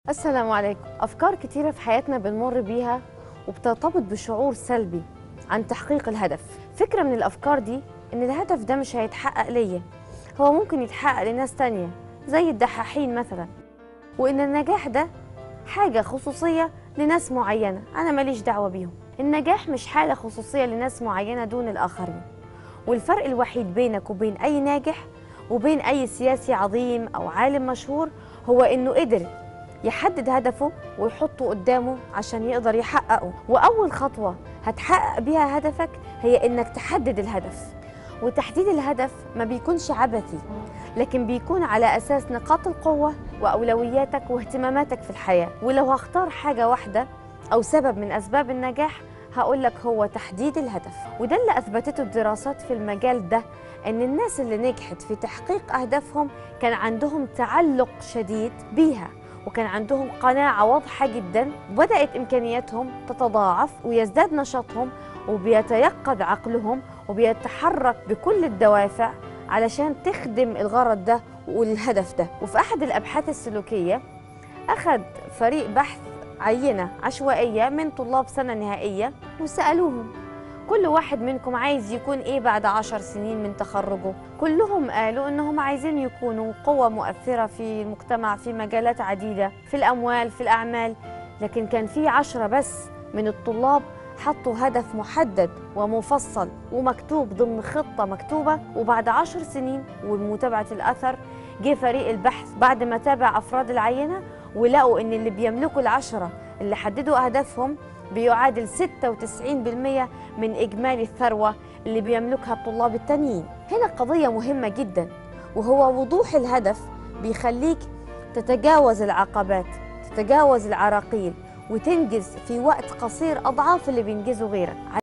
السلام عليكم أفكار كتيرة في حياتنا بنمر بيها وبترتبط بشعور سلبي عن تحقيق الهدف فكرة من الأفكار دي إن الهدف ده مش هيتحقق ليا هو ممكن يتحقق لناس تانية زي الدحاحين مثلا وإن النجاح ده حاجة خصوصية لناس معينة أنا ماليش دعوة بيهم النجاح مش حالة خصوصية لناس معينة دون الآخرين والفرق الوحيد بينك وبين أي ناجح وبين أي سياسي عظيم أو عالم مشهور هو إنه قدر يحدد هدفه ويحطه قدامه عشان يقدر يحققه وأول خطوة هتحقق بيها هدفك هي إنك تحدد الهدف وتحديد الهدف ما بيكونش عبثي لكن بيكون على أساس نقاط القوة وأولوياتك واهتماماتك في الحياة ولو هختار حاجة واحدة أو سبب من أسباب النجاح هقول لك هو تحديد الهدف وده اللي أثبتته الدراسات في المجال ده أن الناس اللي نجحت في تحقيق أهدافهم كان عندهم تعلق شديد بيها وكان عندهم قناعة واضحة جدا بدأت إمكانياتهم تتضاعف ويزداد نشاطهم وبيتيقظ عقلهم وبيتحرك بكل الدوافع علشان تخدم الغرض ده والهدف ده وفي أحد الأبحاث السلوكية أخذ فريق بحث عينة عشوائية من طلاب سنة نهائية وسألوهم كل واحد منكم عايز يكون ايه بعد عشر سنين من تخرجه كلهم قالوا انهم عايزين يكونوا قوة مؤثرة في المجتمع في مجالات عديدة في الاموال في الاعمال لكن كان في عشرة بس من الطلاب حطوا هدف محدد ومفصل ومكتوب ضمن خطة مكتوبة وبعد عشر سنين ومتابعة الأثر جه فريق البحث بعد ما تابع أفراد العينة ولقوا إن اللي بيملكوا العشرة اللي حددوا أهدافهم بيعادل 96% من إجمالي الثروة اللي بيملكها الطلاب التانيين هنا قضية مهمة جدا وهو وضوح الهدف بيخليك تتجاوز العقبات تتجاوز العراقيل وتنجز في وقت قصير أضعاف اللي بينجزوا غيرك